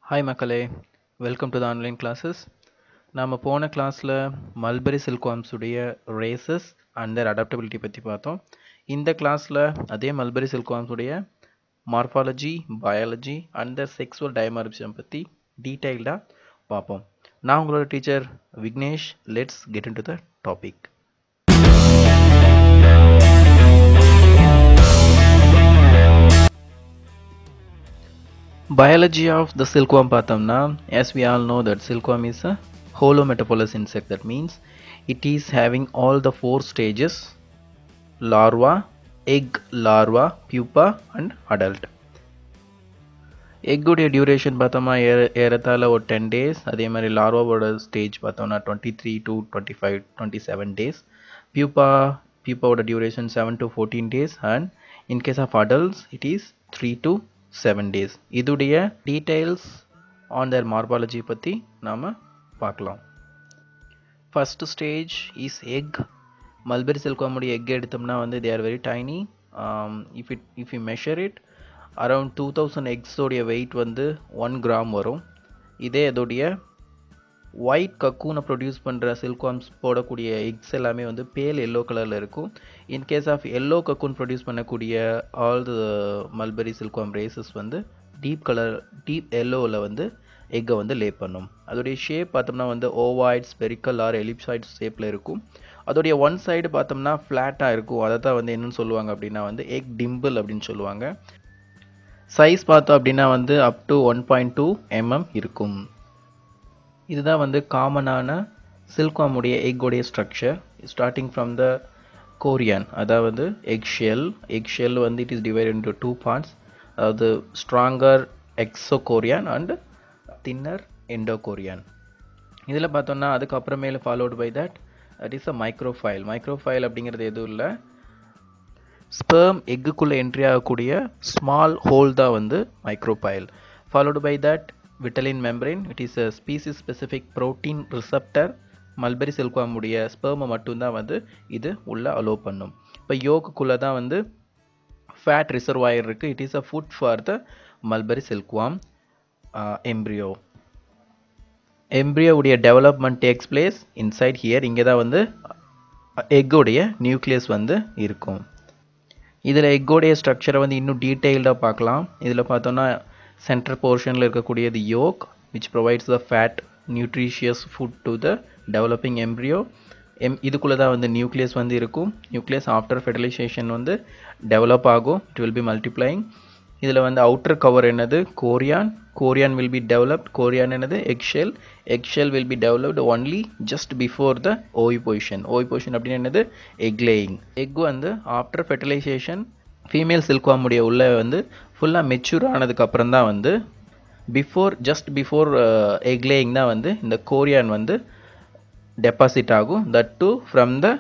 Hi மக்களே welcome to the online classes நாம் போன கிளாஸில் மல்பெரி சில்க்வாம்ஸுடைய ரேசஸ் அண்ட் their அடாப்டபிலிட்டி பற்றி பார்த்தோம் இந்த கிளாஸில் அதே மல்பெரி சில்க்வாம்ஸுடைய morphology biology and the sexual dimorphism பற்றி டீட்டெயில்டாக பார்ப்போம் நான் உங்களோட teacher Vignesh let's get into the topic biology of the silkworm பார்த்தோம்னா as we all know that silkworm is a holometabolous insect that means it is having all the four stages larva egg larva pupa and adult எக்குடைய duration பார்த்தோம்னா ஏற ஏறத்தாழ ஒரு ten days அதே மாதிரி லார்வாவோட stage பார்த்தோம்னா twenty three to twenty five twenty seven days pupa பியூப்பாவோட duration seven to fourteen days and in case of adults it is three to seven days இதுடைய டீட்டெயில்ஸ் ஆன் தர் மார்பாலஜி பற்றி நாம் பார்க்கலாம் first stage is egg mulberry சில்காமுடைய egg எடுத்தோம்னா வந்து they are very tiny if it if you measure it around two thousand எக்ஸோடைய weight வந்து one gram வரும் இதே அதோடைய ஒயிட் கக்கூனை ப்ரொடியூஸ் பண்ணுற சில்க்வாம்ஸ் போடக்கூடிய எக்ஸ் எல்லாமே வந்து பேல் எல்லோ கலரில் இருக்கும் in case of yellow cocoon produce பண்ணக்கூடிய all the mulberry silkworm races வந்து டீப் கலர் டீப் எல்லோவில் வந்து எக்கை வந்து லே பண்ணும் அதோடைய ஷேப் பார்த்தோம்னா வந்து ஓவாய்ட் ஸ்பெரிக்கல் ஆர் எலிப்சாய்ட் ஷேப்பில் இருக்கும் அதோடைய ஒன் சைடு பார்த்தோம்னா ஃப்ளாட்டாக இருக்கும் அதை தான் வந்து என்னன்னு சொல்லுவாங்க அப்படின்னா வந்து எக் டிம்பிள் அப்படின்னு சொல்லுவாங்க சைஸ் பார்த்தோம் அப்படின்னா வந்து up to one point two mm இருக்கும் இதுதான் வந்து காமனான சில்க்வாமுடைய எக்கோடைய structure starting from the chorion அதாவது எக் ஷெல் எக் ஷெல் வந்து it is divide into two parts அதாவது stronger exochorion and thinner endochorion இதில் பார்த்தோம்னா அதுக்கப்புறமேல followed by that that is a micropyle micropyle அப்படிங்கிறது எதுவும் இல்லை ஸ்பெர்ம் எக்குக்குள்ளே என்ட்ரி ஆகக்கூடிய ஸ்மால் ஹோல் தான் வந்து micropyle followed by that vitelline membrane it is a species specific protein receptor mulberry செல்குவாமுடைய ஸ்பெர்மை மட்டும்தான் வந்து இது உள்ளே அலோவ் பண்ணும் இப்போ யோக்குள்ளே தான் வந்து ஃபேட் ரிசர்வாயர் இருக்குது it is a food for the mulberry silkworm embryo எம்ப்ரியோவுடைய development takes place inside here இங்கே தான் வந்து எக்கோடைய நியூக்ளியஸ் வந்து இருக்கும் இதில் எக்கோடைய ஸ்ட்ரக்சரை வந்து இன்னும் டீட்டெயில்டாக பார்க்கலாம் இதில் பார்த்தோன்னா சென்டர் போர்ஷனில் இருக்கக்கூடியது yolk which provides the fat nutritious food to the developing embryo எம் இதுக்குள்ளே தான் வந்து நியூக்ளியஸ் வந்து இருக்கும் நியூக்ளியஸ் ஆஃப்டர் ஃபெர்டிலைசேஷன் வந்து டெவலப் ஆகும் இட் வில் பி மல்டிப்ளைங் இதில் வந்து அவுட்டர் கவர் என்னது chorion chorion will be developed chorion என்னது eggshell eggshell will be developed only just before the oviposition oviposition அப்படின்னு என்னது எக் லேயிங் எக் வந்து after fertilization female சில்க்வாமுடைய உள்ள வந்து ஃபுல்லாக மெச்சூர் ஆனதுக்கப்புறம் தான் வந்து before just before egg laying தான் வந்து இந்த கோரியான் வந்து டெபாசிட் ஆகும் that too from the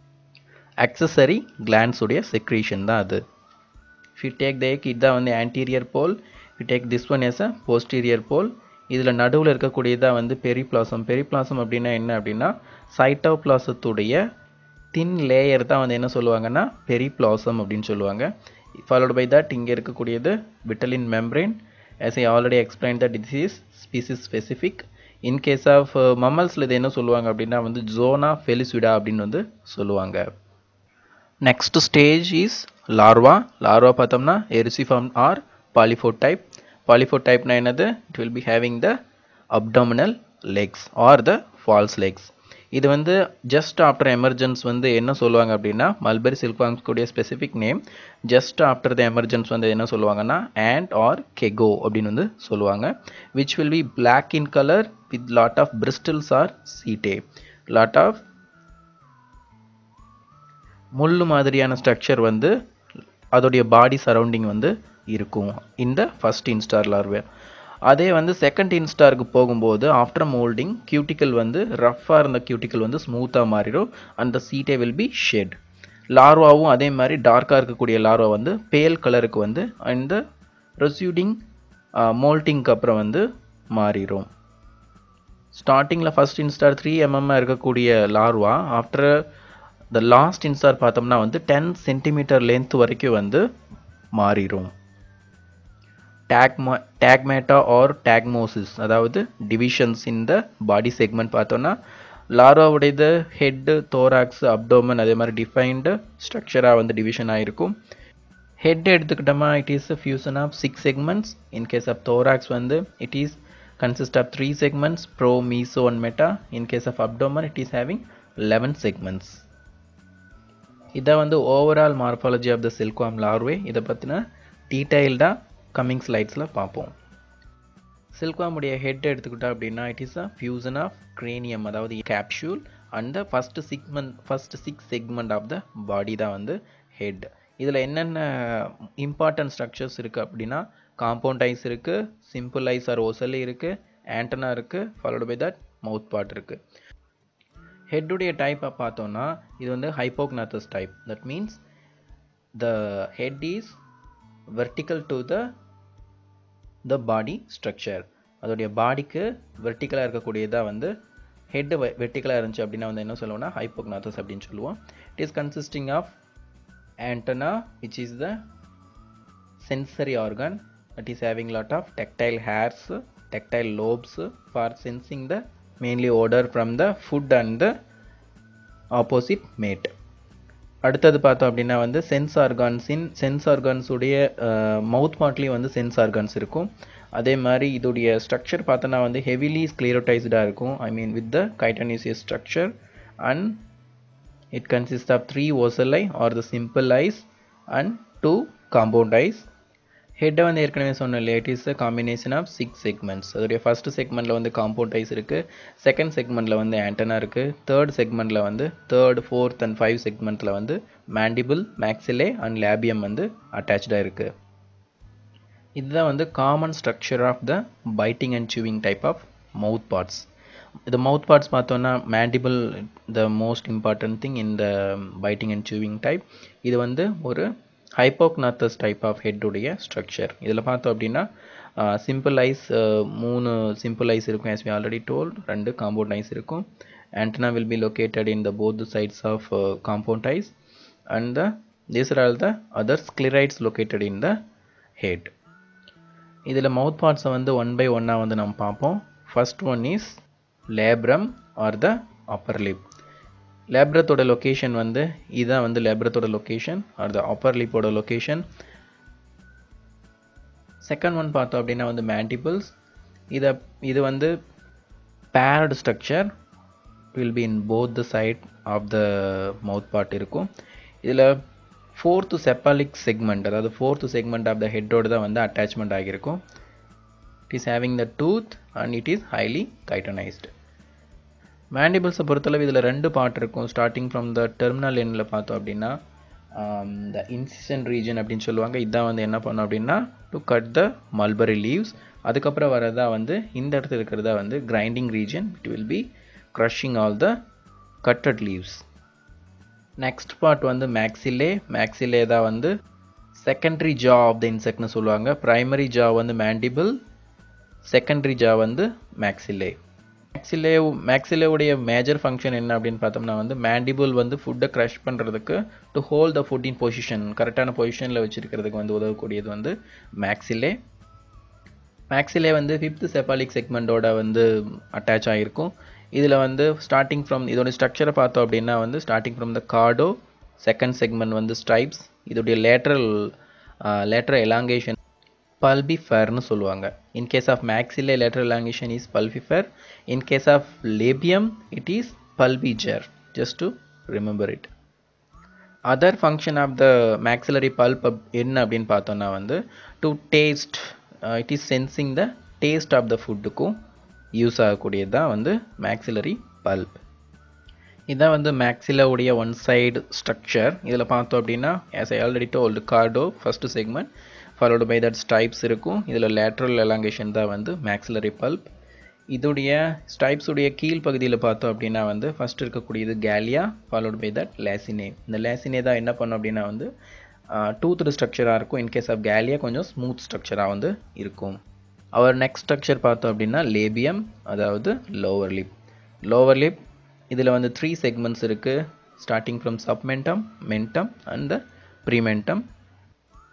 accessory glands உடைய செக்ரீஷன் தான் அது if you take the egg இதுதான் வந்து anterior pole if you take this one as a posterior pole இதில் நடுவில் இருக்கக்கூடியதான் வந்து பெரிப்ளாசம் பெரிப்ளாசம் அப்படின்னா என்ன அப்படின்னா சைட்டோபிளாசத்துடைய தின் லேயர் தான் வந்து என்ன சொல்லுவாங்கன்னா பெரிப்ளாசம் அப்படின்னு சொல்லுவாங்க ஃபாலோட் பை தட் இங்கே இருக்கக்கூடியது vitelline membrane as I already explain that it is species specific in case of மம்மல்ஸில் இது என்ன சொல்லுவாங்க அப்படின்னா வந்து ஜோனா ஃபெலிசுடா அப்படின்னு வந்து சொல்லுவாங்க next stage is larva larva பார்த்தோம்னா eruciform or polypod type polypod டைப்னா என்னது it will be having the abdominal legs or the false legs இது வந்து ஜஸ்ட் ஆஃப்டர் எமர்ஜென்ஸ் வந்து என்ன சொல்லுவாங்க அப்படின்னா மல்பெரி சில்க்வாம்ஸ்குடைய specific name just after the emergence வந்து என்ன சொல்லுவாங்கன்னா ஆண்ட் ஆர் கெகோ அப்படின்னு வந்து சொல்லுவாங்க which will be black in colour with lot of bristles or setae lot of முள்ளு மாதிரியான ஸ்ட்ரக்சர் வந்து அதோடைய பாடி சரௌண்டிங் வந்து இருக்கும் இந்த ஃபஸ்ட் இன்ஸ்டார் லார்வே அதே வந்து செகண்ட் இன்ஸ்டாருக்கு போகும்போது ஆஃப்டர் மோல்டிங் கியூட்டிக்கல் வந்து ரஃப்பாக இருந்த கியூட்டிக்கல் வந்து ஸ்மூத்தாக மாறிடும் அந்த சீட்டே வில் பி ஷெட் லார்வாவும் அதே மாதிரி டார்க்காக இருக்கக்கூடிய லார்வா வந்து பேல் கலருக்கு வந்து அந்த ப்ரொசீடிங் மோல்டிங்க்கு அப்புறம் வந்து மாறிடும் ஸ்டார்டிங்கில் ஃபஸ்ட் இன்ஸ்டார் த்ரீ எம்எம் இருக்கக்கூடிய larva after the last instar பார்த்தோம்னா வந்து டென் சென்டிமீட்டர் லென்த் வரைக்கும் வந்து மாறிடும் டேக்மா டேக்மேட்டா ஆர் டேக்மோசிஸ் அதாவது டிவிஷன்ஸ் இந்த பாடி செக்மெண்ட் பார்த்தோன்னா லார்வாவுடையது ஹெட்டு தோராக்ஸ் அப்டோமன் அதே மாதிரி டிஃபைன்டு ஸ்ட்ரக்சராக வந்து டிவிஷன் ஆகிருக்கும் ஹெட் எடுத்துக்கிட்டோமா it is fusion of six segments in case of thorax வந்து it is consist of three segments pro meso and meta in case of abdomen it is having 11 segments இதான் வந்து overall morphology of the silkworm larvae இதை பற்றின டீட்டெயில்டாக coming ஸ்லைட்ஸில் பார்ப்போம் சில்க்வாமுடைய head எடுத்துக்கிட்டோம் அப்படின்னா it is a fusion of cranium அதாவது capsule and the first segment first six segment of the body தான் வந்து ஹெட் இதில் என்னென்ன இம்பார்ட்டன்ட் ஸ்ட்ரக்சர்ஸ் இருக்குது அப்படின்னா காம்பவுண்ட் ஐஸ் இருக்குது சிம்பிள் ஐஸ் ஆர் ஓசலி இருக்குது ஆண்டனா இருக்குது followed by that mouth part இருக்குது ஹெட்டுடைய டைப்பை பார்த்தோன்னா இது வந்து hypognathous type that means the head is vertical to the the body structure அதோடைய பாடிக்கு வெர்டிக்கலாக இருக்கக்கூடியதாக வந்து ஹெட்டு வெர்டிக்கலாக இருந்துச்சு அப்படின்னா வந்து என்ன சொல்லுவோம்னா ஹைப்போக்னாத்தஸ் அப்படின்னு சொல்லுவோம் it is consisting of antenna which is the sensory organ that is having lot of tactile hairs tactile lobes for sensing the mainly odor from the food and the opposite mate அடுத்தது பார்த்தோம் அப்படின்னா வந்து sense ஆர்கான்ஸின் sense organs உடைய மவுத் பார்ட்லேயும் வந்து sense organs இருக்கும் அதே மாதிரி இதோடைய ஸ்ட்ரக்சர் பார்த்தோன்னா வந்து ஹெவிலி ஸ்க்ளீரோடைஸ்டாக இருக்கும் I mean with the chitinous structure and It consists of three ocelli or the simple eyes and two compound eyes. ஹெட்டை வந்து ஏற்கனவே சொன்ன it is a combination of six segments அதோடைய ஃபஸ்ட் செக்மெண்ட்டில் வந்து காம்பவுண்ட் ஐஸ் இருக்குது செகண்ட் செக்மெண்ட்டில் வந்து ஆண்டனா இருக்குது தேர்ட் செக்மெண்ட்டில் வந்து தேர்ட் ஃபோர்த் அண்ட் ஃபைவ் செக்மெண்ட்டில் வந்து மேண்டிபிள் மேக்ஸிலே அண்ட் லேபியம் வந்து அட்டாச்சாக இருக்குது இதுதான் வந்து common structure of the biting and chewing type of mouth parts இந்த மவுத் பார்ட்ஸ் பார்த்தோன்னா mandible the most important thing இந்த பைட்டிங் அண்ட் சூவிங் டைப் இது வந்து ஒரு ஹைப்போக்னாத்தஸ் டைப் ஆஃப் ஹெட்டுடைய ஸ்ட்ரக்சர் இதில் பார்த்தோம் அப்படின்னா சிம்பிள் ஐஸ் மூணு சிம்பிள் ஐஸ் இருக்கும் as we ஆல்ரெடி டோல்ட் ரெண்டு காம்பவுண்ட் ஐஸ் இருக்கும் antenna will be located in the both the sides of uh, compound eyes and the these are all the other sclerites located in the head இதில் மவுத் பார்ட்ஸை வந்து one by ஒன்னாக வந்து நம்ம பார்ப்போம் first one is labrum or the upper lip லேப்ரத்தோட location வந்து இதுதான் வந்து லேப்ரத்தோட லொக்கேஷன் ஆர் த அப்பர் லிப்போட லொக்கேஷன் செகண்ட் ஒன் பார்த்தோம் அப்படின்னா வந்து மேண்டிபிள்ஸ் இதை இது வந்து paired structure will be in both the side of the mouth part இருக்கும் இதில் ஃபோர்த்து செப்பாலிக் செக்மெண்ட் அதாவது ஃபோர்த்து செக்மெண்ட் ஆஃப் த ஹெட்டோடு தான் வந்து அட்டாச்மெண்ட் ஆகியிருக்கும் it is having the tooth and it is highly கைட்டனைஸ்டு மேண்டிபிள்ஸை பொறுத்தளவு இதில் ரெண்டு பார்ட் இருக்கும் ஸ்டார்டிங் ஃப்ரம் த டெர்மினல் எண்ணில் பார்த்தோம் அப்படின்னா த இன்சிஷன் ரீஜன் அப்படின்னு சொல்லுவாங்க இதான் வந்து என்ன பண்ணும் அப்படின்னா to cut the mulberry leaves அதுக்கப்புறம் வரதா வந்து இந்த இடத்துல இருக்கிறதா வந்து grinding region it will be crushing all the cutted leaves next part வந்து மேக்ஸிலே மேக்ஸிலே தான் வந்து செகண்டரி ஜா ஆஃப் த இன்செக்ட்னு சொல்லுவாங்க ப்ரைமரி ஜா வந்து மேண்டிபிள் செகண்டரி ஜா வந்து மேக்ஸிலே மேக்ஸிலே மேக்ஸிலேவுடைய மேஜர் ஃபங்க்ஷன் என்ன அப்படின்னு பார்த்தோம்னா வந்து மேண்டிபிள் வந்து ஃபுட்டை க்ரஷ் பண்ணுறதுக்கு to hold the food in position கரெக்டான பொசிஷனில் வச்சுருக்கிறதுக்கு வந்து உதவக்கூடியது வந்து மேக்ஸிலே மேக்ஸிலே வந்து ஃபிஃப்த் செப்பாலிக் செக்மெண்ட்டோட வந்து அட்டாச் ஆகிருக்கும் இதில் வந்து ஸ்டார்டிங் ஃப்ரம் இதோட ஸ்ட்ரக்சரை பார்த்தோம் அப்படின்னா வந்து starting from the cardo second segment வந்து ஸ்ட்ரைப்ஸ் இதோடைய லேட்ரல் லேட்ரல் எலாங்கேஷன் பல்பிஃபர்னு சொல்லுவாங்க in case of maxillae lateral elongation is palpifer in case of labium it is palpiger just to remember it other function of the maxillary palp என்ன அப்படின்னு பார்த்தோன்னா வந்து to taste it is sensing the taste of the ஃபுட்டுக்கும் use ஆகக்கூடியது தான் வந்து maxillary bulb இதுதான் வந்து மேக்ஸிலாவுடைய ஒன் சைடு ஸ்ட்ரக்சர் இதில் பார்த்தோம் அப்படின்னா as I already told cardo first segment followed by that stipes இருக்கும் இதில் லேட்ரல் எலாங்கேஷன் தான் வந்து மேக்ஸிலரி பல்ப் இதோடைய ஸ்டைப்ஸுடைய கீழ் பகுதியில் பார்த்தோம் அப்படின்னா வந்து ஃபஸ்ட் இருக்கக்கூடியது galea followed by that lacinia இந்த லேசினே தான் என்ன பண்ணும் அப்படின்னா வந்து டூத்டு ஸ்ட்ரக்சராக இருக்கும் இன்கேஸ் ஆஃப் கேலியா கொஞ்சம் ஸ்மூத் ஸ்ட்ரக்சராக வந்து இருக்கும் அவர் நெக்ஸ்ட் ஸ்ட்ரக்சர் பார்த்தோம் அப்படின்னா லேபியம் அதாவது லோவர் லிப் லோவர் லிப் இதில் வந்து த்ரீ செக்மெண்ட்ஸ் இருக்குது starting from submentum mentum and the prementum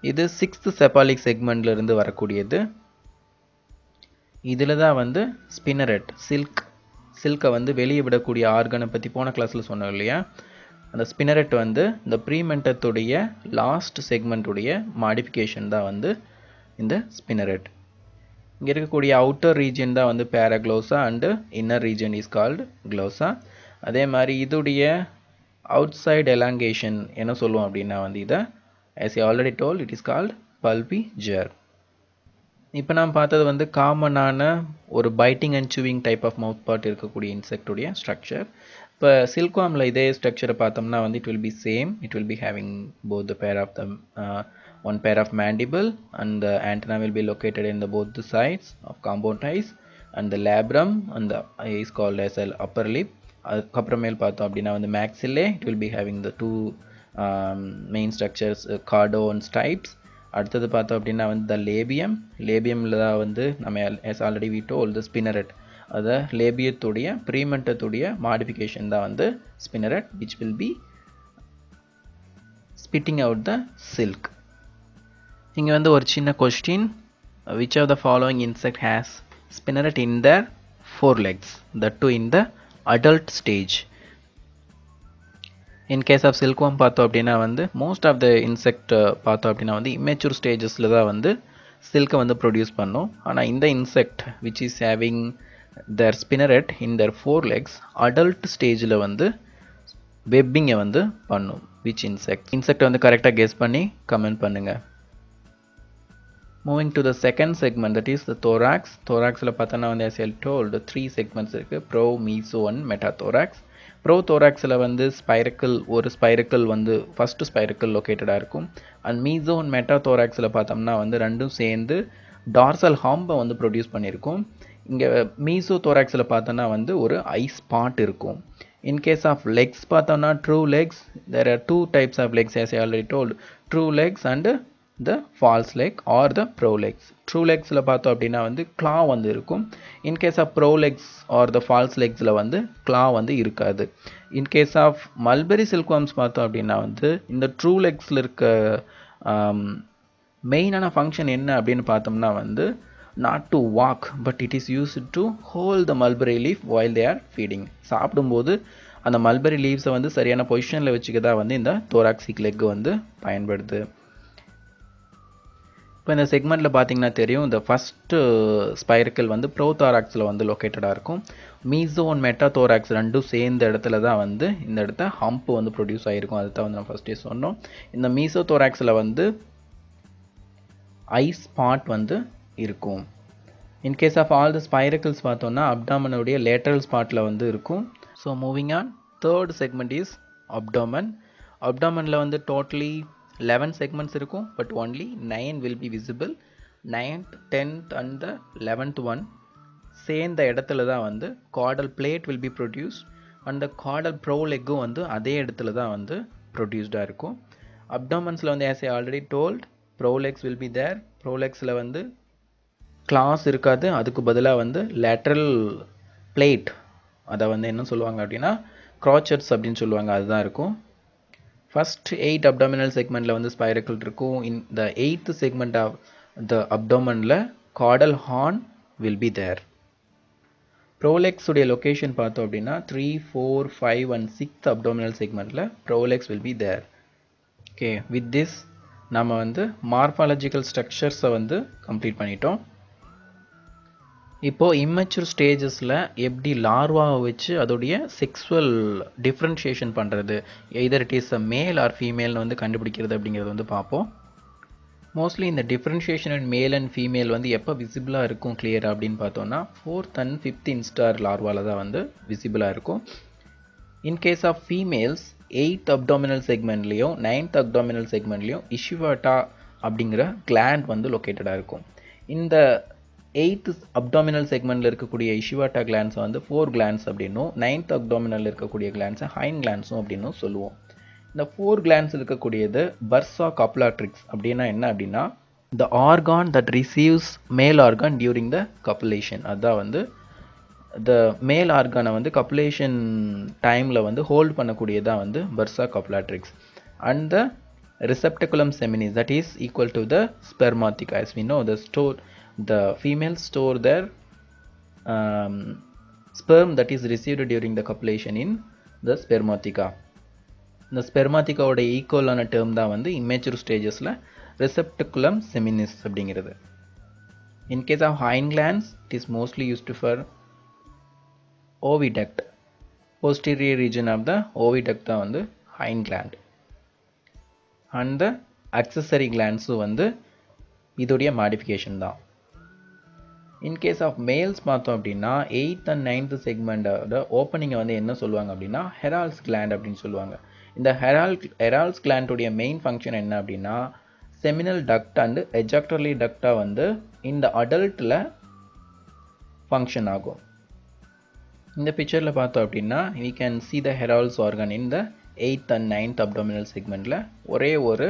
இது சிக்ஸ்த் செப்பாலிக் செக்மெண்ட்ல இருந்து வரக்கூடியது இதில் தான் வந்து ஸ்பின்னரெட் சில்க் சில்கை வந்து வெளியே விடக்கூடிய ஆர்கனை பற்றி போன கிளாஸில் சொன்னோம் இல்லையா அந்த ஸ்பின்னரெட் வந்து இந்த ப்ரீமெண்டத்துடைய லாஸ்ட் செக்மெண்ட்டுடைய மாடிஃபிகேஷன் தான் வந்து இந்த ஸ்பின்னரெட் இங்கே இருக்கக்கூடிய அவுட்டர் ரீஜன் தான் வந்து paraglossa and inner region is called glossa அதே மாதிரி இதுடைய அவுட் சைடு எலாங்கேஷன் என்ன சொல்லுவோம் அப்படின்னா வந்து இதை as already told it is called palpiger இப்போ நாம் பார்த்தது வந்து காமனான ஒரு biting and chewing type of mouth part இருக்கக்கூடிய இன்செக்டுடைய ஸ்ட்ரக்சர் இப்போ சில்க்வாமில் இதே ஸ்ட்ரக்சரை பார்த்தோம்னா வந்து it will be same it will be having both the pair of the one pair of mandible and the antenna will be located in the both the sides of compound eyes and the labrum and the is called as a upper lip அதுக்கப்புறமேல் பார்த்தோம் அப்படின்னா வந்து maxillae it will be having the two main structures cardo and stipes அடுத்தது பார்த்தோம் அப்படின்னா வந்து த labium லேபியமில் தான் வந்து நம்ம as already we told the spinneret அதை லேபியத்துடைய ப்ரீமெண்டத்துடைய மாடிஃபிகேஷன் தான் வந்து spinneret which will be spitting out the silk இங்கே வந்து ஒரு சின்ன question which of the following insect has spinneret in the four legs that too in the adult stage in case of silkworm பார்த்தோம் அப்படின்னா வந்து most of the insect பார்த்தோம் அப்படின்னா வந்து இம்மெச்சூர் ஸ்டேஜஸில் தான் வந்து சில்கை வந்து ப்ரொடியூஸ் பண்ணும் ஆனால் இந்த insect which is having their spinneret in their four legs adult ஸ்டேஜில் வந்து வெப்பிங்கை வந்து பண்ணும் விச் இன்செக்ட் இன்செக்ட் வந்து கரெக்டாக கெஸ் பண்ணி கமெண்ட் பண்ணுங்கள் moving to the second segment that is the thorax தோராக்ஸில் பார்த்தோன்னா வந்து as I told three segments இருக்குது pro meso and meta thorax pro தோராக்ஸில் வந்து ஸ்பைரக்கல் ஒரு ஸ்பைரக்கல் வந்து ஃபஸ்ட்டு ஸ்பைரக்கல் லொக்கேட்டடாக இருக்கும் அண்ட் மீசோ அண்ட் மெட்டா தோராக்ஸில் பார்த்தோம்னா வந்து ரெண்டும் சேர்ந்து டார்சல் ஹாம்பை வந்து ப்ரொடியூஸ் பண்ணியிருக்கும் இங்கே மீசோ தோராக்ஸில் பார்த்தோன்னா வந்து ஒரு ஐ ஸ்பாட் இருக்கும் in case of legs பார்த்தோம்னா true legs there are two types of legs as I already told true legs and the false leg or the pro legs true legsல பார்த்தோம் அப்படின்னா வந்து claw வந்து இருக்கும் in case of pro legs or the false legsல வந்து claw வந்து இருக்காது in case of mulberry silkworms பார்த்தோம் அப்படின்னா வந்து இந்த true legsல இருக்க மெயினான ஃபங்க்ஷன் என்ன அப்படின்னு பார்த்தோம்னா வந்து not to walk but it is use to hold the mulberry leaf while they are feeding சாப்பிடும்போது அந்த மல்பெரி லீவ்ஸை வந்து சரியான பொசிஷனில் வச்சுக்க தான் வந்து இந்த தோராக்சிக் லெக் வந்து பயன்படுது இப்போ இந்த செக்மெண்ட்டில் பார்த்தீங்கன்னா தெரியும் இந்த ஃபஸ்ட்டு ஸ்பைரக்கல் வந்து ப்ரோ தாராக்ஸில் வந்து லொக்கேட்டடாக இருக்கும் மீசோ அண்ட் மெட்டா தோராக்ஸ் ரெண்டும் சேர்ந்த இடத்துல தான் வந்து இந்த இடத்த ஹம்ப் வந்து ப்ரொடியூஸ் ஆகிருக்கும் அதை தான் வந்து நம்ம ஃபஸ்ட்டே சொன்னோம் இந்த மீசோ தோராக்ஸில் வந்து ஐ ஸ்பாட் வந்து இருக்கும் in case of all the spiracles பார்த்தோம்னா அப்டாமனுடைய லேட்டரல் ஸ்பாட்டில் வந்து இருக்கும் so moving on third segment is abdomen அப்டாமனில் வந்து டோட்டலி லெவன் செக்மெண்ட்ஸ் இருக்கும் but only nine will be visible ninth tenth and the eleventh one சேர்ந்த இடத்துல தான் வந்து caudal plate will be produce and caudal pro லெக்கும் வந்து அதே இடத்துல தான் வந்து ப்ரொடியூஸ்டாக இருக்கும் அப்டாமன்ஸில் வந்து as a already told prolegs will be தேர் ப்ரோலெக்ஸில் வந்து கிளாஸ் இருக்காது அதுக்கு பதிலாக வந்து லேட்ரல் பிளேட் அதை வந்து என்ன சொல்லுவாங்க அப்படின்னா க்ராச்சர்ஸ் அப்படின்னு சொல்லுவாங்க அதுதான் இருக்கும் ஃபஸ்ட் எயிட் அப்டாமினல் செக்மெண்ட்டில் வந்து ஸ்பைரக்கல் இருக்கும் இந்த எயித்து செக்மெண்ட் ஆஃப் த அப்டோமனில் caudal horn will be there prolegs உடைய லொக்கேஷன் பார்த்தோம் அப்படின்னா three four five and sixth abdominal செக்மெண்ட்டில் prolegs will be there okay with this நம்ம வந்து மார்ஃபாலஜிக்கல் ஸ்ட்ரக்சர்ஸை வந்து கம்ப்ளீட் பண்ணிட்டோம் இப்போது இம்மெச்சூர் ஸ்டேஜஸில் எப்படி லார்வாவை வச்சு அதோடைய செக்ஸுவல் டிஃப்ரென்ஷியேஷன் பண்ணுறது எதர் it is a male or ஃபீமேல்னு வந்து கண்டுபிடிக்கிறது அப்படிங்கிறது வந்து பார்ப்போம் மோஸ்ட்லி இந்த differentiation and male and female வந்து எப்போ விசிபிளாக இருக்கும் கிளியர் அப்படின்னு பார்த்தோம்னா ஃபோர்த் அண்ட் ஃபிஃப்த் இன்ஸ்டார் லார்வாவில் தான் வந்து விசிபிளாக இருக்கும் in case of females eighth abdominal செக்மெண்ட்லேயும் நைன்த் அப்டாமினல் செக்மெண்ட்லேயும் இஷ்யூவாட்டா அப்படிங்கிற கிளாண்ட் வந்து லொக்கேட்டடாக இருக்கும் இந்த எயித்து அப்டாமினல் செக்மெண்ட்டில் இருக்கக்கூடிய இஷ்யூவாட்டா கிளான்ஸை வந்து ஃபோர் கிளான்ஸ் அப்படின்னும் நைன்த் அப்டாமினல் இருக்கக்கூடிய கிளான்ஸை ஹைன் கிளான்ஸும் அப்படின்னும் சொல்லுவோம் இந்த ஃபோர் கிளான்ஸ் இருக்கக்கூடியது பர்சா கப்லாட்ரிக்ஸ் அப்படின்னா என்ன அப்படின்னா the organ that receives male organ during the copulation அதுதான் வந்து த மேல் ஆர்கானை வந்து கப்புலேஷன் டைமில் வந்து ஹோல்ட் பண்ணக்கூடியதான் வந்து bursa copulatrix and the receptaculum seminis that is equal to the spermatheca as we know the store the females store their um, sperm that is received during the copulation in the spermatheca இந்த ஸ்பெர்மாத்திக்காவோட ஈக்குவலான term தான் வந்து இமேச்சூர் ஸ்டேஜஸில் receptaculum seminis அப்படிங்கிறது in case of hind glands it is mostly used for oviduct posterior region of the oviduct தான் வந்து hind gland and the accessory கிளான்ஸும் வந்து இதோடைய மாடிஃபிகேஷன் தான் இன் கேஸ் ஆஃப் மேல்ஸ் பார்த்தோம் அப்படின்னா எயித் அண்ட் நைன்த் செக்மெண்டோட ஓப்பனிங்கை வந்து என்ன சொல்லுவாங்க அப்படின்னா ஹெரால்ஸ் கிளாண்ட் அப்படின்னு சொல்லுவாங்க இந்த ஹெரால் ஹெரால்ஸ் கிளாண்டுடைய மெயின் ஃபங்க்ஷன் என்ன அப்படின்னா செமினல் டக்ட் அண்ட் எஜாக்டர்லி டக்டாக வந்து இந்த அடல்ட்டில் ஃபங்க்ஷன் ஆகும் இந்த பிக்சரில் பார்த்தோம் அப்படின்னா we can see the Herold's organ in the eighth and ninth abdominal செக்மெண்ட்டில் ஒரே ஒரு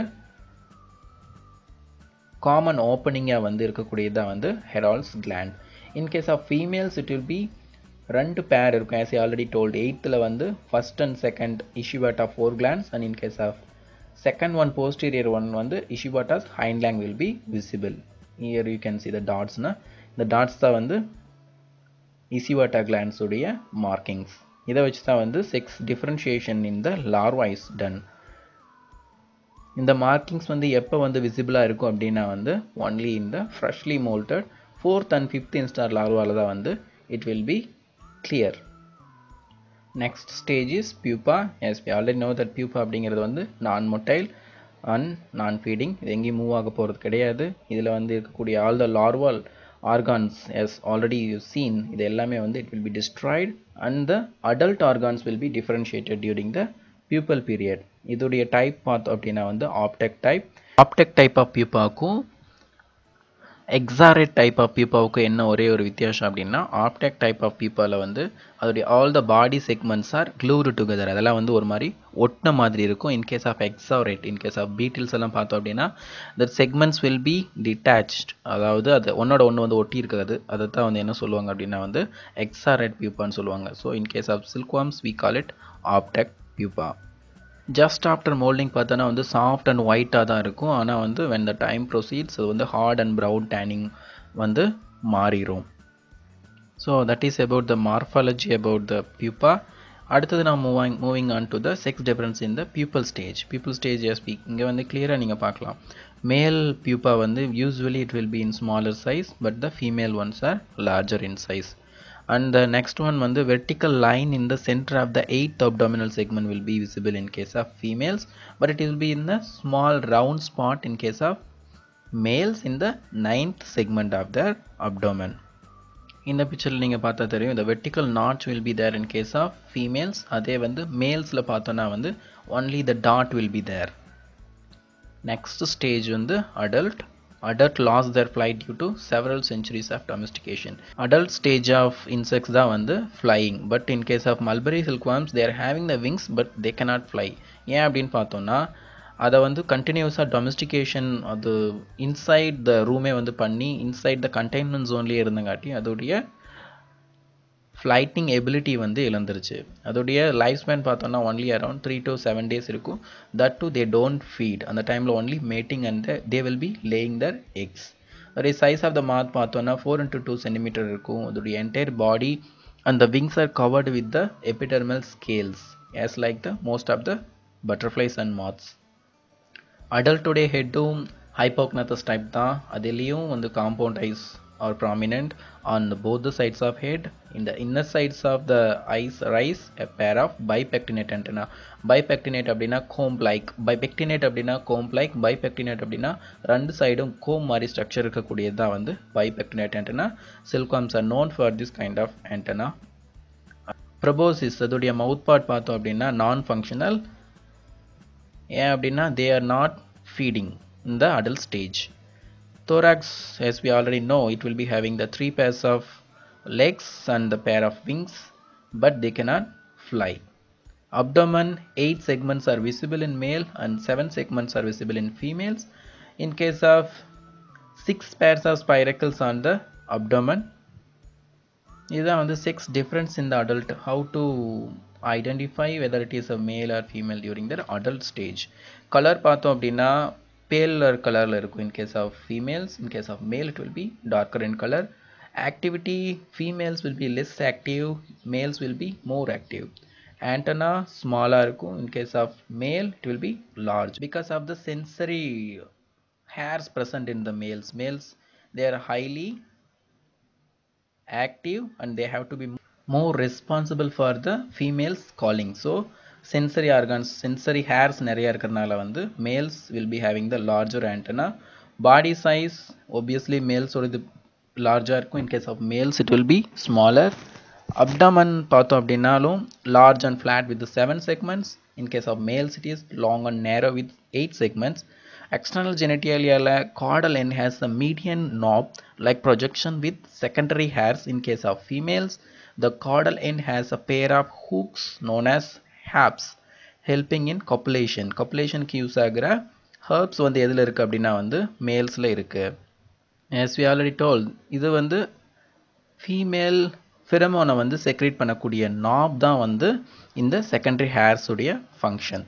காமன் ஓப்பனிங்காக வந்து இருக்கக்கூடியது தான் வந்து Herold's gland in case of females it will be ரெண்டு பேர் இருக்கும் ஆஸ் ஆல்ரெடி டோல்டு எயித்தில் வந்து first and second Ishiwata fore glands and in case of second one posterior one வந்து Ishiwata's hind gland will be visible here you can see the டாட்ஸ்னா இந்த dots தான் வந்து இசிவாட்டா glands உடைய மார்க்கிங்ஸ் இதை வச்சு தான் வந்து sex differentiation in the larva is done இந்த மார்க்கிங்ஸ் வந்து எப்போ வந்து விசிபிளாக இருக்கும் அப்படின்னா வந்து ஒன்லி இந்த freshly molted fourth and fifth instar லார்வாவில் தான் வந்து it will be clear next stage is pupa as we already know that pupa அப்படிங்கிறது வந்து நான் மொட்டைல் அண்ட் நான் ஃபீடிங் இது எங்கேயும் மூவ் ஆக போகிறது கிடையாது இதில் வந்து இருக்கக்கூடிய all the larval organs as already you seen இது எல்லாமே வந்து it will be destroyed and the adult organs will be differentiated during the pupal period இதோடைய டைப் பார்த்தோம் அப்படின்னா வந்து obtect type obtect type of பியூப்பாக்கும் எக்ஸாரேட் டைப் ஆஃப் பீப்பாவுக்கு என்ன ஒரே ஒரு வித்தியாசம் அப்படின்னா ஆப்டெக் டைப் ஆஃப் பீப்பாவில் வந்து அதோடைய all the body segments are glued together அதெல்லாம் வந்து ஒரு மாதிரி ஒட்டின மாதிரி இருக்கும் in case of exarate in case of beetles எல்லாம் பார்த்தோம் அப்படின்னா the segments will be detached அதாவது அது ஒன்னோட ஒன்று வந்து ஒட்டி இருக்கிறது அதை தான் வந்து என்ன சொல்லுவாங்க அப்படின்னா வந்து எக்ஸாரேட் பியூப்பான்னு சொல்லுவாங்க so in case of silkworms we call it obtect pupa just after molting பார்த்தோன்னா வந்து சாஃப்ட் அண்ட் ஒயிட்டாக தான் இருக்கும் ஆனால் வந்து வென் த டைம் ப்ரொசீட்ஸ் அது வந்து ஹார்ட் அண்ட் ப்ரௌன் டேனிங் வந்து மாறிடும் so that is about the morphology about the pupa அடுத்தது நான் moving moving on to the sex difference in the pupal stage pupal stage speak இங்கே வந்து கிளியராக நீங்கள் பார்க்கலாம் மேல் பியூப்பா வந்து usually it will be in smaller size but the female ones are larger in size and the next one வந்து vertical line in the center of the eighth abdominal segment will be visible in case of females but it will be in the small round spot in case of males in the ninth segment of their abdomen இந்த பிக்சரில் நீங்கள் பார்த்தா தெரியும் இந்த vertical notch will be there in case of females அதே வந்து மேல்ஸில் பார்த்தோன்னா வந்து only the dot will be there next stage வந்து adult adult lost their flight due to several centuries of domestication. Adult stage of insects தான் வந்து flying but in case of mulberry silkworms they are having the wings but they cannot fly. ஏன் அப்படின்னு பார்த்தோம்னா அதை வந்து கண்டினியூஸாக domestication அது inside the ரூமே வந்து பண்ணி இன்சைட் த கண்டெய்ன்மெண்ட் ஜோன்லேயே இருந்தங்காட்டி அதோடைய ஃப்ளைட்டிங் எபிலிட்டி வந்து இழந்துருச்சு அதோடைய லைஃப் ஸ்பேன் பார்த்தோன்னா only around three to seven days இருக்கும் that too they don't feed அந்த டைமில் only mating and they will be laying their eggs அதோடைய சைஸ் ஆஃப் த மாத் பார்த்தோன்னா ஃபோர் இன்ட்டு டூ சென்டிமீட்டர் இருக்கும் அதோடைய entire body and the wings are covered with the epidermal scales as like the most of the butterflies and moths அடல்ட்டுடைய ஹெட்டும் hypognathous type தான் அதுலேயும் வந்து compound ice are prominent on both the sides of head in the inner sides of the eyes rise a pair of bipectinate antenna bipectinate அப்படின்னா comb like bipectinate அப்படின்னா comb like bipectinate அப்படின்னா ரெண்டு சைடும் comb மாதிரி structure இருக்கக்கூடியது தான் வந்து bipectinate antenna silkworms are known for this kind of antenna proboscis அதோடைய மவுத் பார்ட் பார்த்தோம் அப்படின்னா நான் ஃபங்க்ஷனல் ஏன் அப்படின்னா they are not feeding in the adult stage thorax as we already know it will be having the three pairs of legs and the pair of wings but they cannot fly abdomen eight segments are visible in male and seven segments are visible in females in case of six pairs of spiracles on the abdomen இதுதான் வந்து sex difference இந்த adult how to identify whether it is a male or female during their adult stage color பார்த்தோம் அப்படின்னா paler கலரில் இருக்கும் in case of females in case of male it will be darker in color activity females will be less active males will be more active antenna smaller இருக்கும் in case of male it will be large because of the sensory hairs present in the males males they are highly active and they have to be more responsible for the females calling so sensory organs sensory hairs நிறைய இருக்கிறனால வந்து males will be having the larger antenna body size obviously males ஓடது larger இருக்கும் in case of males it will be smaller abdomen பார்த்தோம் அப்படின்னாலும் large and flat with the seven segments in case of males it is long and narrow with eight segments external genitalia caudal end has a median knob like projection with secondary hairs in case of females the caudal end has a pair of hooks known as habs helping in copulation copulationக்கு use ஆகிற harpes வந்து எதில் இருக்குது அப்படின்னா வந்து மேல்ஸில் இருக்குது as we already told இது வந்து ஃபீமேல் ஃபிரமோனை வந்து செக்ரேட் பண்ணக்கூடிய நாப் தான் வந்து இந்த செகண்டரி ஹேர்ஸ் உடைய function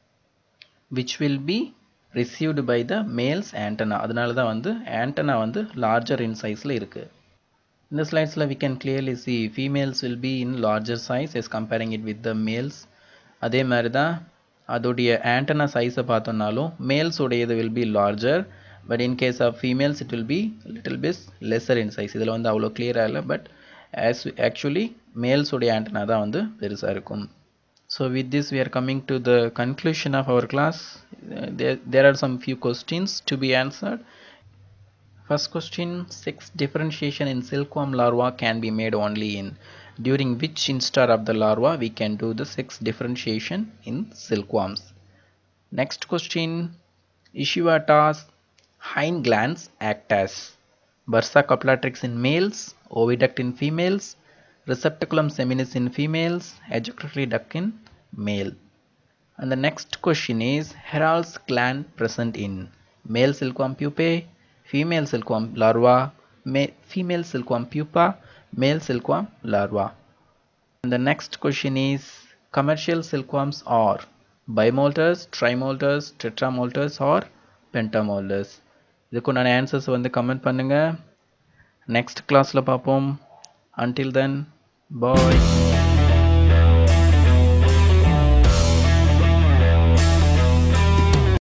which will be received by the males antenna அதனால தான் வந்து ஆண்டனா வந்து லார்ஜர் இன் சைஸில் இருக்குது இந்த ஸ்லைட்ஸில் we can clearly see females will be in larger size as comparing it with the males அதே மாதிரி தான் அதோடைய ஆண்டனா சைஸை பார்த்தோம்னாலும் மேல்ஸ் உடையது will be larger but in case of females it will be little bit lesser in size இதில் வந்து அவ்வளோ கிளியராக இல்லை பட் ஆஸ் ஆக்சுவலி மேல்ஸ் உடைய ஆண்டனா தான் வந்து பெருசாக இருக்கும் so with this we are coming to the conclusion of our class Uh, there, there are some few questions to be answered first question sex differentiation in silkworm larva can be made only in during which instar of the larva we can do the sex differentiation in silkworms next question ischiatas hind glands act as bursa coplatrix in males oviduct in females receptaculum seminis in females ejaculatory duct in male and the next question is Herald's gland present in male silkworm pupae, female silkworm larva, ma- female silkworm pupa, male silkworm larva. And the next question is commercial silkworms are bimolters, trimolters, tetramolters or pentamolters. இதுக்குண்டான answers வந்து comment பண்ணுங்க next கிளாஸில் பார்ப்போம் until then bye